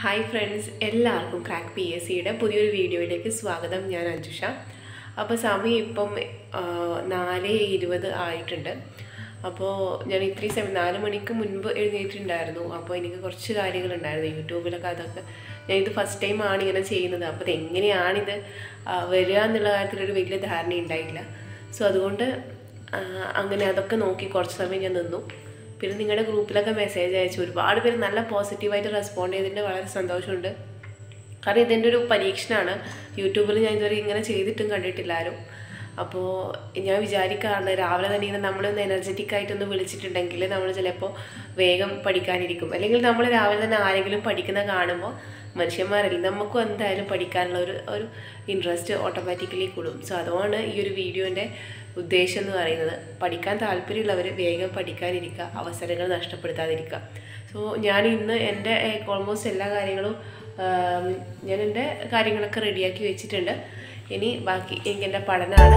hi friends എല്ലാവർക്കും crack P S സിയുടെ പുതിയൊരു വീഡിയോയിലേക്ക് സ്വാഗതം ഞാൻ അഞ്ജുഷ അപ്പോൾ സമയം ഇപ്പം ആ, നാല് ഇരുപത് ആയിട്ടുണ്ട് അപ്പോൾ ഞാൻ ഇത്രയും സമയം നാല് മണിക്ക് മുൻപ് എഴുന്നേറ്റിട്ടുണ്ടായിരുന്നു അപ്പോൾ എനിക്ക് കുറച്ച് കാര്യങ്ങളുണ്ടായിരുന്നു യൂട്യൂബിലൊക്കെ അതൊക്കെ ഞാൻ ഇത് ഫസ്റ്റ് ടൈം ആണ് ഇങ്ങനെ ചെയ്യുന്നത് അപ്പോൾ ഇത് എങ്ങനെയാണിത് ആ, വരിക എന്നുള്ള കാര്യത്തിലൊരു വലിയ ധാരണ ഉണ്ടായില്ല സോ അതുകൊണ്ട് ആ, അങ്ങനെ അതൊക്കെ നോക്കി കുറച്ച് സമയം ഞാൻ നിന്നു പിന്നെ നിങ്ങളുടെ ഗ്രൂപ്പിലൊക്കെ മെസ്സേജ് അയച്ചു ഒരുപാട് പേര് നല്ല പോസിറ്റീവായിട്ട് റെസ്പോണ്ട് ചെയ്തതിൻ്റെ വളരെ സന്തോഷമുണ്ട് കാരണം ഇതിൻ്റെ ഒരു പരീക്ഷണമാണ് യൂട്യൂബിൽ ഞാൻ ഇതുവരെ ഇങ്ങനെ ചെയ്തിട്ടും കണ്ടിട്ടില്ല ആരും അപ്പോൾ ഞാൻ വിചാരിക്കാറുണ്ട് രാവിലെ തന്നെ ഇങ്ങനെ നമ്മളൊന്ന് എനർജറ്റിക് ആയിട്ടൊന്ന് വിളിച്ചിട്ടുണ്ടെങ്കിൽ നമ്മൾ ചിലപ്പോൾ വേഗം പഠിക്കാനിരിക്കും അല്ലെങ്കിൽ നമ്മൾ രാവിലെ തന്നെ ആരെങ്കിലും പഠിക്കുന്ന കാണുമ്പോൾ മനുഷ്യന്മാരല്ല നമുക്കും എന്തായാലും പഠിക്കാനുള്ള ഒരു ഒരു ഇൻട്രസ്റ്റ് ഓട്ടോമാറ്റിക്കലി കൂടും സോ അതുകൊണ്ട് ഈ ഒരു വീഡിയോൻ്റെ ഉദ്ദേശം എന്ന് പറയുന്നത് പഠിക്കാൻ താല്പര്യമുള്ളവർ വേഗം പഠിക്കാനിരിക്കുക അവസരങ്ങൾ നഷ്ടപ്പെടുത്താതിരിക്കുക സോ ഞാൻ ഇന്ന് എൻ്റെ ഓൾമോസ്റ്റ് എല്ലാ കാര്യങ്ങളും ആം, ഞാൻ എൻ്റെ കാര്യങ്ങളൊക്കെ റെഡിയാക്കി വെച്ചിട്ടുണ്ട് ഇനി ബാക്കി എനിക്ക് എൻ്റെ പഠനമാണ്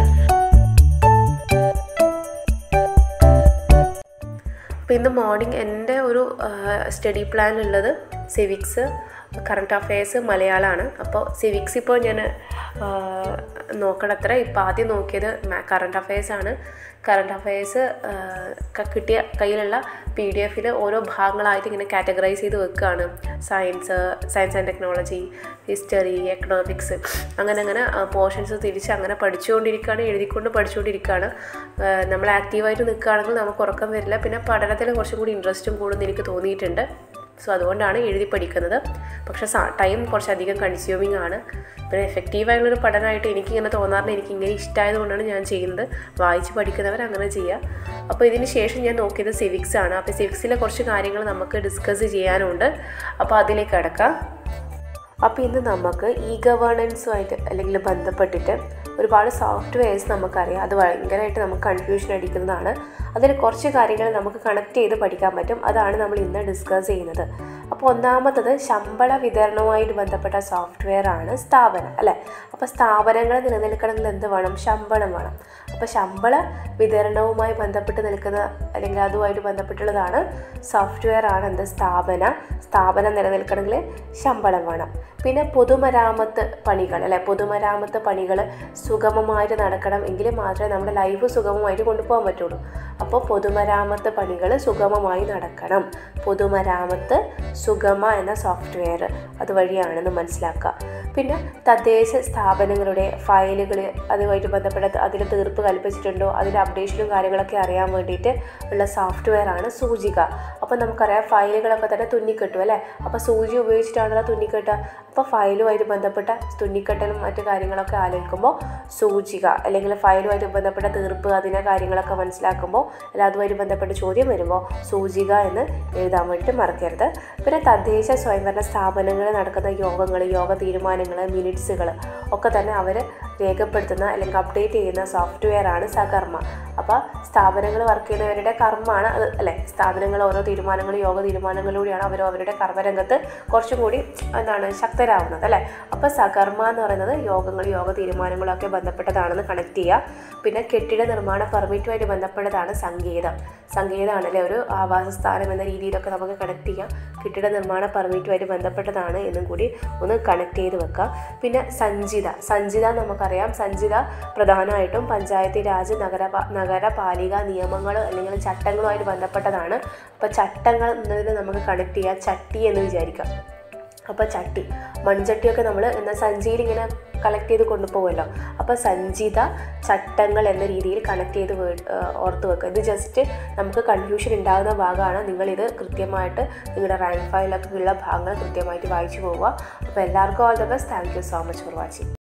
അപ്പോൾ ഇന്ന് മോർണിംഗ് എൻ്റെ ഒരു സ്റ്റഡി പ്ലാൻ ഉള്ളത് സിവിക്സ് കറണ്ട് അഫയേഴ്സ് മലയാളമാണ് അപ്പോൾ സിവിക്സ് ഇപ്പോൾ ഞാൻ നോക്കണത്ര ഇപ്പോൾ ആദ്യം നോക്കിയത് കറണ്ട് അഫയേഴ്സ് ആണ് കറണ്ട് അഫയേഴ്സ് കിട്ടിയ കയ്യിലുള്ള പി ഡി എഫിൽ ഓരോ ഭാഗങ്ങളായിട്ട് ഇങ്ങനെ കാറ്റഗറൈസ് ചെയ്ത് വെക്കുകയാണ് science science and technology history economics അങ്ങനെ അങ്ങനെ പോർഷൻസ് തിരിച്ച് അങ്ങനെ പഠിച്ചുകൊണ്ടിരിക്കുകയാണ് എഴുതിക്കൊണ്ട് പഠിച്ചുകൊണ്ടിരിക്കുകയാണ് ആ, നമ്മൾ ആക്റ്റീവായിട്ട് നിൽക്കുകയാണെങ്കിൽ നമുക്ക് ഉറക്കം വരില്ല പിന്നെ പഠനത്തിൽ കുറച്ചും കൂടി ഇൻട്രസ്റ്റും കൂടുമെന്ന് എനിക്ക് തോന്നിയിട്ടുണ്ട് സോ അതുകൊണ്ടാണ് എഴുതി പഠിക്കുന്നത് പക്ഷേ ടൈം കുറച്ചധികം കൺസ്യൂമിങ് ആണ് പിന്നെ എഫക്റ്റീവായുള്ളൊരു പഠനമായിട്ട് എനിക്കിങ്ങനെ തോന്നാറുണ്ട് എനിക്ക് ഇങ്ങനെ ഇഷ്ടമായത് കൊണ്ടാണ് ഞാൻ ചെയ്യുന്നത് വായിച്ച് പഠിക്കുന്നവർ അങ്ങനെ ചെയ്യുക അപ്പോൾ ഇതിന് ശേഷം ഞാൻ നോക്കിയത് സിവിക്സ് ആണ് അപ്പോൾ സിവിക്സിലെ കുറച്ച് കാര്യങ്ങൾ നമുക്ക് ഡിസ്കസ് ചെയ്യാനുണ്ട് അപ്പോൾ അതിലേക്ക് കിടക്കാം അപ്പോൾ ഇന്ന് നമുക്ക് ഇ ഗവേണൻസുമായിട്ട് അല്ലെങ്കിൽ ബന്ധപ്പെട്ടിട്ട് ഒരുപാട് സോഫ്റ്റ്വെയർസ് നമുക്കറിയാം അത് ഭയങ്കരമായിട്ട് നമുക്ക് കൺഫ്യൂഷൻ അടിക്കുന്നതാണ് അതിൽ കുറച്ച് കാര്യങ്ങൾ നമുക്ക് കണക്ട് ചെയ്ത് പഠിക്കാൻ പറ്റും അതാണ് നമ്മൾ ഇന്ന് ഡിസ്കസ് ചെയ്യുന്നത് അപ്പോൾ ഒന്നാമത്തത് ശമ്പള വിതരണവുമായിട്ട് ബന്ധപ്പെട്ട സോഫ്റ്റ്വെയർ ആണ് സ്ഥാപനം അല്ലേ അപ്പോൾ സ്ഥാപനങ്ങൾ നിലനിൽക്കണമെങ്കിൽ എന്ത് വേണം ശമ്പളം വേണം അപ്പോൾ ശമ്പള വിതരണവുമായി ബന്ധപ്പെട്ട് നിൽക്കുന്ന അല്ലെങ്കിൽ അതുമായിട്ട് ബന്ധപ്പെട്ടുള്ളതാണ് സോഫ്റ്റ്വെയർ ആണ് എന്ത് സ്ഥാപന സ്ഥാപനം നിലനിൽക്കണമെങ്കിൽ ശമ്പളം വേണം പിന്നെ പൊതുമരാമത്ത് പണികൾ അല്ലെ പൊതുമരാമത്ത് പണികൾ സുഗമമായിട്ട് നടക്കണം എങ്കിൽ മാത്രമേ നമ്മുടെ ലൈഫ് സുഗമമായിട്ട് കൊണ്ടുപോകാൻ പറ്റുള്ളൂ അപ്പോൾ പൊതുമരാമത്ത് പണികൾ സുഗമമായി നടക്കണം പൊതുമരാമത്ത് സുഗമ എന്ന സോഫ്റ്റ്വെയർ അതുവഴിയാണെന്ന് മനസ്സിലാക്കുക പിന്നെ തദ്ദേശ സ്ഥാപനങ്ങളുടെ ഫയലുകൾ അതുമായിട്ട് ബന്ധപ്പെട്ട അതിൽ തീർപ്പ് കൽപ്പിച്ചിട്ടുണ്ടോ അതിൻ്റെ അപ്ഡേഷനും കാര്യങ്ങളൊക്കെ അറിയാൻ വേണ്ടിയിട്ട് ഉള്ള സോഫ്റ്റ്വെയർ ആണ് സൂചിക അപ്പോൾ നമുക്കറിയാം ഫയലുകളൊക്കെ തന്നെ തുന്നിക്കെട്ടും അല്ലേ അപ്പോൾ സൂചി ഉപയോഗിച്ചിട്ടാണല്ലോ തുന്നിക്കെട്ടുക അപ്പോൾ ഫയലുമായിട്ട് ബന്ധപ്പെട്ട തുന്നിക്കെട്ടലും മറ്റു കാര്യങ്ങളൊക്കെ ആലോചിക്കുമ്പോൾ സൂചിക അല്ലെങ്കിൽ ഫയലുമായിട്ട് ബന്ധപ്പെട്ട തീർപ്പ് അതിനെ കാര്യങ്ങളൊക്കെ മനസ്സിലാക്കുമ്പോൾ അല്ല അതുമായിട്ട് ബന്ധപ്പെട്ട ചോദ്യം വരുമ്പോൾ സൂചിക എന്ന് എഴുതാൻ വേണ്ടിയിട്ട് മറക്കരുത് പിന്നെ തദ്ദേശ സ്വയംഭരണ സ്ഥാപനങ്ങളിൽ നടക്കുന്ന യോഗങ്ങൾ യോഗ തീരുമാനങ്ങൾ മിനിറ്റ്സുകൾ ഒക്കെ തന്നെ അവർ രേഖപ്പെടുത്തുന്ന അല്ലെങ്കിൽ അപ്ഡേറ്റ് ചെയ്യുന്ന സോഫ്റ്റ്വെയർ ആണ് സകർമ്മ അപ്പോൾ സ്ഥാപനങ്ങൾ വർക്ക് ചെയ്യുന്നവരുടെ കർമ്മമാണ് അത് അല്ലേ സ്ഥാപനങ്ങൾ ഓരോ തീരുമാനങ്ങളും യോഗ തീരുമാനങ്ങളിലൂടെയാണ് അവർ അവരുടെ കർമ്മരംഗത്ത് കുറച്ചും കൂടി എന്താണ് ശക്തരാകുന്നത് അല്ലേ അപ്പോൾ സകർമ്മ എന്ന് പറയുന്നത് യോഗങ്ങൾ യോഗ തീരുമാനങ്ങളും ഒക്കെ ബന്ധപ്പെട്ടതാണെന്ന് കണക്ട് ചെയ്യുക പിന്നെ കെട്ടിട നിർമ്മാണ പെർമിറ്റുമായിട്ട് ബന്ധപ്പെട്ടതാണ് സങ്കേതം സങ്കേതമാണ് അല്ലേ ഒരു ആവാസ സ്ഥാനം എന്ന രീതിയിലൊക്കെ നമുക്ക് കണക്ട് ചെയ്യാം കെട്ടിട നിർമ്മാണ പെർമിറ്റുമായിട്ട് ബന്ധപ്പെട്ടതാണ് എന്നും കൂടി ഒന്ന് കണക്ട് ചെയ്ത് വെക്കാം പിന്നെ സഞ്ചിത സഞ്ചിത നമുക്കറിയാം സഞ്ചിത പ്രധാനമായിട്ടും പഞ്ചായത്തി രാജ് നഗര നഗരപാലിക നിയമങ്ങൾ അല്ലെങ്കിൽ ചട്ടങ്ങളുമായിട്ട് ബന്ധപ്പെട്ടതാണ് അപ്പോൾ ചട്ടങ്ങൾ എന്നതിന് നമുക്ക് കണക്ട് ചെയ്യാം ചട്ടി എന്ന് വിചാരിക്കാം അപ്പോൾ ചട്ടി മൺചട്ടിയൊക്കെ നമ്മൾ എന്ന സഞ്ചിയിൽ ഇങ്ങനെ കളക്ട് ചെയ്ത് കൊണ്ടുപോകുമല്ലോ അപ്പോൾ സഞ്ചിത ചട്ടങ്ങൾ എന്ന രീതിയിൽ കണക്ട് ചെയ്ത് വേ- ഏഹ് ഓർത്ത് വെക്കുക ഇത് ജസ്റ്റ് നമുക്ക് കൺഫ്യൂഷൻ ഉണ്ടാകുന്ന ഭാഗമാണ് നിങ്ങളിത് കൃത്യമായിട്ട് നിങ്ങളുടെ റാങ്ക് ഫയലൊക്കെ ഉള്ള ഭാഗങ്ങൾ കൃത്യമായിട്ട് വായിച്ചു പോവുക അപ്പോൾ എല്ലാവർക്കും all the best thank you so much for watching